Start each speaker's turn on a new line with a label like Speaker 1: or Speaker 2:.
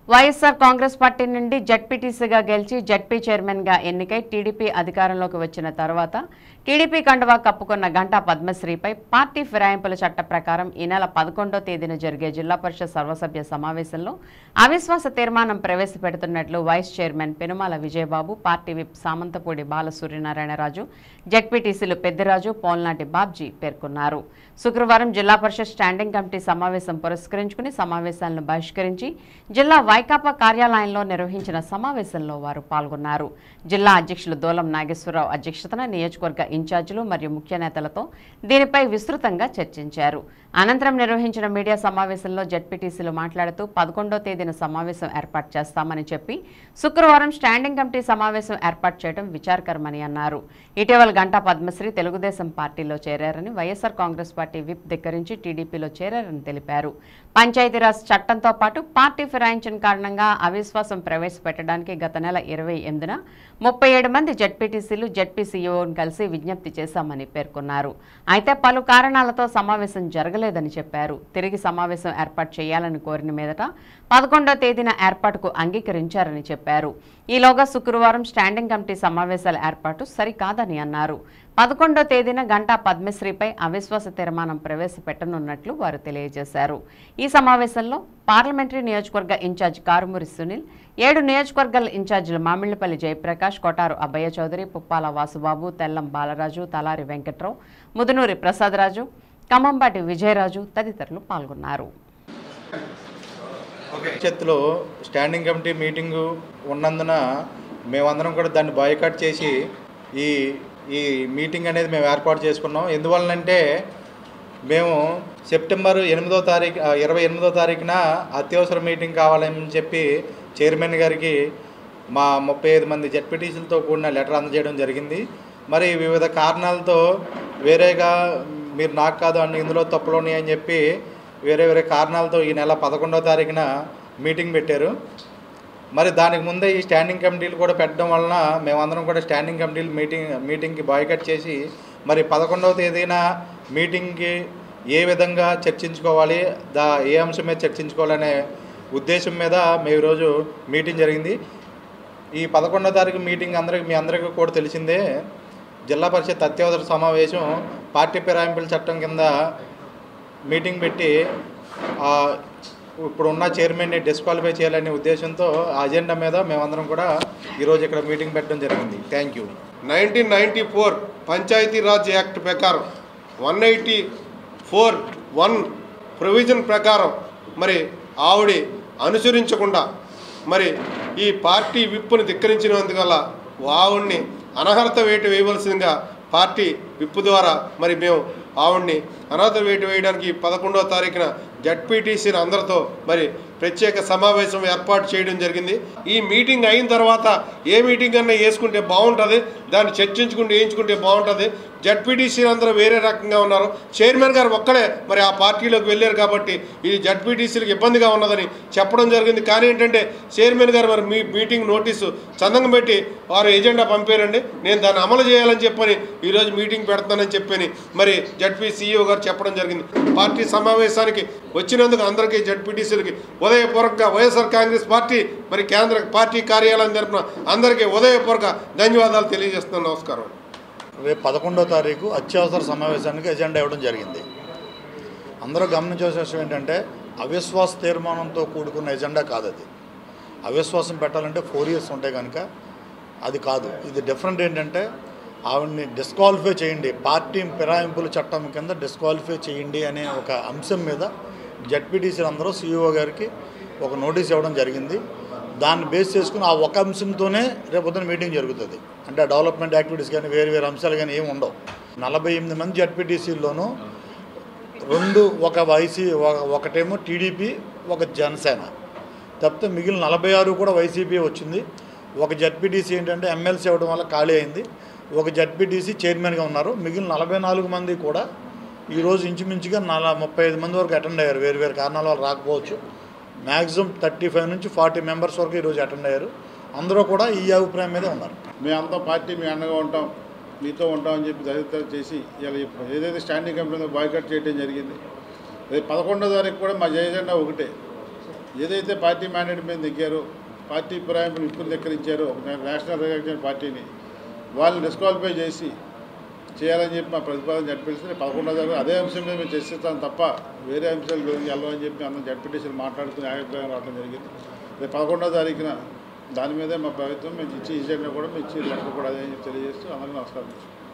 Speaker 1: YSR Congress party నుండి జడ్పీటీసీగా గెలిచి ZP చైర్మన్గా ఎన్నికై టీడీపీ అధికారంలోకి వచ్చిన తర్వాత టీడీపీ కండువా కప్పుకున్న గంటా పద్మశ్రీపై పార్టీ ఫిరాయింపుల చట్ట ప్రకారం ఈ నెల పదకొండో తేదీన జరిగే జిల్లా పరిషత్ సర్వసభ్య సమావేశంలో అవిశ్వాస తీర్మానం ప్రవేశపెడుతున్నట్లు vice chairman Penumala Vijayababu party whip Samanthapudi Bala Suryanarayanaraju జడ్పీటీసీలు పెద్దిరాజు పోల్నాటి బాబ్జీ పేర్కొన్నారు శుక్రవారం జిల్లా పరిషత్ స్టాండింగ్ కమిటీ సమావేశం పురస్కరించుకుని సమావేశాలను బహిష్కరించి జిల్లా వైకాపా కార్యాలయంలో నిర్వహించిన సమావేశంలో వారు పాల్గొన్నారు జిల్లా అధ్యక్షులు దోలం నాగేశ్వరరావు అధ్యక్షతన నియోజకవర్గ ఇన్ఛార్జీలు మరియు ముఖ్య నేతలతో దీనిపై విస్తృతంగా చర్చించారు అనంతరం నిర్వహించిన మీడియా సమావేశంలో జడ్పీటీసీలు మాట్లాడుతూ పదకొండో తేదీన సమావేశం ఏర్పాటు చేస్తామని చెప్పి శుక్రవారం స్టాండింగ్ కమిటీ సమావేశం ఏర్పాటు చేయడం విచారకరమని అన్నారు ఇటీవల గంటా పద్మశ్రీ తెలుగుదేశం పార్టీలో చేరారని వైఎస్ఆర్ కాంగ్రెస్ పార్టీ విప్ ధిక్కరించి టీడీపీలో చేరారని తెలిపారు పంచాయతీరాజ్ చట్టంతో పాటు పార్టీ ఫిరాయించిన కారణంగా అవిశ్వాసం ప్రవేశపెట్టడానికి గత నెల ఇరవై ఎనిమిదిన ముప్పై ఏడు మంది జడ్పీటీసీలు జడ్పీసీఓను కలిసి విజ్ఞప్తి చేశామని పేర్కొన్నారు అయితే పలు కారణాలతో సమావేశం జరగలేదని చెప్పారు తిరిగి సమావేశం ఏర్పాటు చేయాలని కోరిన మీదట పదకొండో తేదీన ఏర్పాటుకు అంగీకరించారని చెప్పారు ఈలోగా శుక్రవారం స్టాండింగ్ కమిటీ సమావేశాల ఏర్పాటు సరికాదని అన్నారు పదకొండో తేదీన గంటా పద్మశ్రీపై అవిశ్వాస తీర్మానం ప్రవేశపెట్టనున్నట్లు వారు తెలియజేశారు ఈ సమావేశంలో పార్లమెంటరీ నియోజకవర్గ ఇన్ఛార్జ్ కారుమూరి సునీల్ ఏడు నియోజకవర్గాల ఇన్ఛార్జీలు మామిళ్లపల్లి జయప్రకాష్ కొటారు అబ్బయ్య చౌదరి పుప్పాల వాసుబాబు తెల్లం బాలరాజు తలారి వెంకట్రావు ముదునూరి ప్రసాదరాజు ఖమ్మంపాటి విజయరాజు తదితరులు పాల్గొన్నారు
Speaker 2: భవిష్యత్తులో స్టాండింగ్ కమిటీ మీటింగు ఉన్నందున మేమందరం కూడా దాన్ని బాయ్కాట్ చేసి ఈ ఈ మీటింగ్ అనేది మేము ఏర్పాటు చేసుకున్నాం ఎందువలనంటే మేము సెప్టెంబర్ ఎనిమిదో తారీఖు ఆ, ఇరవై ఎనిమిదో తారీఖున అత్యవసర మీటింగ్ కావాలని చెప్పి చైర్మన్ గారికి మా ముప్పై ఐదు మంది జడ్పీటీసీలతో కూడిన లెటర్ అందజేయడం జరిగింది మరి వివిధ కారణాలతో వేరేగా మీరు నాకు కాదు అన్ని ఇందులో తప్పులు ఉన్నాయని చెప్పి వేరే వేరే కారణాలతో ఈ నెల పదకొండవ తారీఖున మీటింగ్ పెట్టారు మరి దానికి ముందే ఈ స్టాండింగ్ కమిటీలు కూడా పెట్టడం వలన మేమందరం కూడా స్టాండింగ్ కమిటీలు మీటింగ్ మీటింగ్కి బాయ్కట్ చేసి మరి పదకొండవ తేదీన మీటింగ్కి ఏ విధంగా చర్చించుకోవాలి దా ఏ అంశం మీద చర్చించుకోవాలనే ఉద్దేశం మీద మేము ఈరోజు మీటింగ్ జరిగింది ఈ పదకొండో తారీఖు మీటింగ్ అందరికి మీ అందరికీ కూడా తెలిసిందే జిల్లా పరిషత్ అత్యవసర సమావేశం పార్టీ ఫిరాయింపుల చట్టం కింద మీటింగ్ పెట్టి ఆ, ఇప్పుడు ఉన్న చైర్మన్ని డిస్క్వాలిఫై చేయాలనే ఉద్దేశంతో ఆ అజెండా మీద మేమందరం కూడా ఈరోజు ఇక్కడ మీటింగ్ పెట్టడం జరిగింది thank you
Speaker 3: nineteen ninety four Panchayati Raj act ప్రకారం one eighty four one provision ప్రకారం మరి ఆవిడ అనుసరించకుండా మరి ఈ పార్టీ విప్పుని ధిక్కరించినందువల్ల ఆవిడ్ని అనర్హత వేటు వేయవలసిందిగా పార్టీ విప్పు ద్వారా మరి మేము ఆవిడ్ని అనర్హత వేటు వేయడానికి పదకొండవ తారీఖున జడ్పీటీసీని అందరితో మరి ప్రత్యేక సమావేశం ఏర్పాటు చేయడం జరిగింది ఈ మీటింగ్ అయిన తర్వాత ఏ మీటింగ్ అన్నా వేసుకుంటే బాగుంటుంది దాన్ని చర్చించుకుంటూ వేయించుకుంటే బాగుంటుంది జడ్పీటీసీలు అందరూ వేరే రకంగా ఉన్నారు చైర్మన్ గారు ఒక్కడే మరి ఆ పార్టీలోకి వెళ్ళారు కాబట్టి ఇది జడ్పీటీసీలకు ఇబ్బందిగా ఉన్నదని చెప్పడం జరిగింది కానీ ఏంటంటే చైర్మన్ గారు మరి మీ మీటింగ్ నోటీసు చందంగా పెట్టి వారు ఎజెండా పంపారండి నేను దాన్ని అమలు చేయాలని చెప్పని ఈరోజు మీటింగ్ పెడతానని చెప్పని మరి జడ్పీ సీఈఓ గారు చెప్పడం జరిగింది పార్టీ సమావేశానికి వచ్చినందుకు అందరికీ జడ్పీటీసీలకి ఉదయపూర్వకంగా వైఎస్ఆర్ కాంగ్రెస్ పార్టీ మరి కేంద్ర పార్టీ కార్యాలయం తరపున అందరికీ ఉదయపూర్వక ధన్యవాదాలు తెలియజేస్తున్నాను నమస్కారం
Speaker 2: రేపు పదకొండో తారీఖు అత్యవసర సమావేశానికి ఎజెండా ఇవ్వడం జరిగింది అందరూ గమనించాల్సిన విషయం ఏంటంటే అవిశ్వాస తీర్మానంతో కూడుకున్న ఎజెండా కాదు అది అవిశ్వాసం పెట్టాలంటే ఫోర్ ఇయర్స్ ఉంటాయి కనుక అది కాదు ఇది డిఫరెంట్ ఏంటంటే ఆవిడ్ని డిస్క్వాలిఫై చేయండి పార్టీ ఫిరాయింపుల చట్టం కింద డిస్క్వాలిఫై చేయండి అనే ఒక అంశం మీద జడ్పీటీసీలు అందరూ సీఈఓ గారికి ఒక నోటీస్ ఇవ్వడం జరిగింది దాన్ని బేస్ చేసుకుని ఆ ఒక అంశంతోనే రేపొద్దున మీటింగ్ జరుగుతుంది అంటే డెవలప్మెంట్ యాక్టివిటీస్ కానీ వేరు వేరు అంశాలు కానీ ఏమి ఉండవు నలభై ఎనిమిది మంది జడ్పీటీసీల్లోనూ రెండు ఒక వైసీ ఒక- ఒకటేమో టీడీపీ ఒక జనసేన తప్పితే మిగిలిన నలభై ఆరు కూడా వైసీపీ వచ్చింది ఒక జడ్పీటీసీ ఏంటంటే ఎమ్మెల్సీ అవ్వడం వల్ల ఖాళీ అయింది ఒక జడ్పీటీసీ చైర్మన్గా ఉన్నారు మిగిలిన నలభై నాలుగు మంది కూడా ఈరోజు ఇంచుమించుగా నల ముప్పై ఐదు మంది వరకు అటెండ్ అయ్యారు వేరు వేరు కారణాల వల్ల రాకపోవచ్చు మ్యాక్సిమం థర్టీ ఫైవ్ నుంచి ఫార్టీ మెంబర్స్ వరకు ఈరోజు అటెండ్ అయ్యారు అందరూ కూడా ఈ అభిప్రాయం మీదే ఉన్నారు
Speaker 4: మేమంతా పార్టీ మీ అండగా ఉంటాం మీతో ఉంటామని చెప్పి దళిత చేసి ఇలా ఏదైతే స్టాండింగ్ కమిటీ ఉందో బాయ్కట్ చేయడం జరిగింది రేపు పదకొండో తారీఖు కూడా మా ఎజెండా ఒకటే ఏదైతే పార్టీ మ్యాండేట్ మీద దిగారో పార్టీ ఫిరాయింపులు ఇప్పుడు ధిక్కరించారో ఒక నేషనల్ రికగ్నైజ్ పార్టీని వాళ్ళని డిస్క్వాలిఫై చేసి చేయాలని చెప్పి మా ప్రతిపాదన జడ్పీటీసీ పదకొండో తారీఖు అదే అంశం మీద మేము చర్చిస్తాం తప్ప వేరే అంశాల గురించి వెళ్ళమని చెప్పి అందరం జడ్పీటీసీలు మాట్లాడుకుని అభిప్రాయం రావడం జరిగింది రేపు పదకొండో తారీఖున దాని మీదే మా ప్రభుత్వం మేము ఇచ్చి ఇచ్చేటప్పుడు కూడా మేము ఇచ్చి లెక్క కూడా అదే అని చెప్పి తెలియజేస్తూ అందరికీ నమస్కారం